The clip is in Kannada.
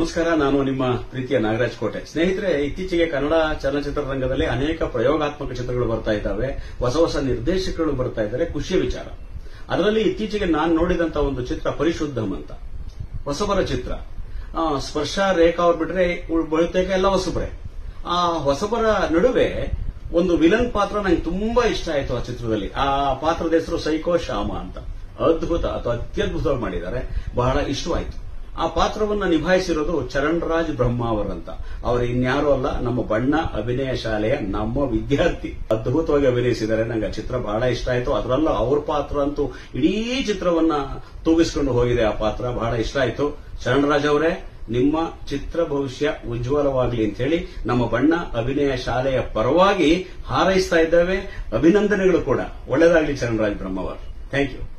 ನಮಸ್ಕಾರ ನಾನು ನಿಮ್ಮ ಪ್ರೀತಿಯ ನಾಗರಾಜ್ ಕೋಟೆ ಸ್ನೇಹಿತರೆ ಇತ್ತೀಚೆಗೆ ಕನ್ನಡ ಚಲನಚಿತ್ರ ರಂಗದಲ್ಲಿ ಅನೇಕ ಪ್ರಯೋಗಾತ್ಮಕ ಚಿತ್ರಗಳು ಬರ್ತಾ ಇದ್ದಾವೆ ಹೊಸ ಹೊಸ ನಿರ್ದೇಶಕರು ಬರ್ತಾ ಇದ್ದಾರೆ ಖುಷಿಯ ವಿಚಾರ ಅದರಲ್ಲಿ ಇತ್ತೀಚೆಗೆ ನಾನು ನೋಡಿದಂತ ಒಂದು ಚಿತ್ರ ಪರಿಶುದ್ಧಂ ಅಂತ ಹೊಸಬರ ಚಿತ್ರ ಆ, ಸ್ಪರ್ಶ ರೇಖಾ ಅವ್ರು ಬಿಟ್ರೆ ಉಳ್- ಬಹುತೇಕ ಎಲ್ಲ ಹೊಸಬರೇ ಆ ಹೊಸಬರ ನಡುವೆ ಒಂದು ವಿಲನ್ ಪಾತ್ರ ನಂಗೆ ತುಂಬಾ ಇಷ್ಟ ಆಯ್ತು ಆ ಚಿತ್ರದಲ್ಲಿ ಆ ಪಾತ್ರದ ಹೆಸರು ಸೈಕೋ ಶ್ಯಾಮ ಅಂತ ಅದ್ಭುತ ಅಥವಾ ಅತ್ಯದ್ಭುತವಾಗಿ ಮಾಡಿದ್ದಾರೆ ಬಹಳ ಇಷ್ಟವಾಯಿತು ಆ ಪಾತ್ರವನ್ನ ನಿಭಾಯಿಸಿರೋದು ಚರಣ್ ರಾಜ್ ಬ್ರಹ್ಮಾವರ್ ಅಂತ ಅವರು ಇನ್ಯಾರೂ ಅಲ್ಲ ನಮ್ಮ ಬಣ್ಣ ಅಭಿನಯ ಶಾಲೆಯ ನಮ್ಮ ವಿದ್ಯಾರ್ಥಿ ಅದ್ಭುತವಾಗಿ ಅಭಿನಯಿಸಿದ್ದಾರೆ ನಂಗೆ ಆ ಚಿತ್ರ ಬಹಳ ಇಷ್ಟ ಆಯ್ತು ಅದರಲ್ಲೂ ಅವ್ರ ಪಾತ್ರ ಅಂತೂ ಇಡೀ ಚಿತ್ರವನ್ನ ತೂಗಿಸ್ಕೊಂಡು ಹೋಗಿದೆ ಆ ಪಾತ್ರ ಬಹಳ ಇಷ್ಟ ಆಯ್ತು ಚರಣ್ ರಾಜ್ ಅವರೇ ನಿಮ್ಮ ಚಿತ್ರ ಭವಿಷ್ಯ ಉಜ್ವಲವಾಗಲಿ ಅಂತ ಹೇಳಿ ನಮ್ಮ ಬಣ್ಣ ಅಭಿನಯ ಶಾಲೆಯ ಪರವಾಗಿ ಹಾರೈಸ್ತಾ ಇದ್ದೇವೆ ಅಭಿನಂದನೆಗಳು ಕೂಡ ಒಳ್ಳೆಯದಾಗಲಿ ಚರಣ್ ರಾಜ್ ಬ್ರಹ್ಮವರ್ ಥ್ಯಾಂಕ್ ಯು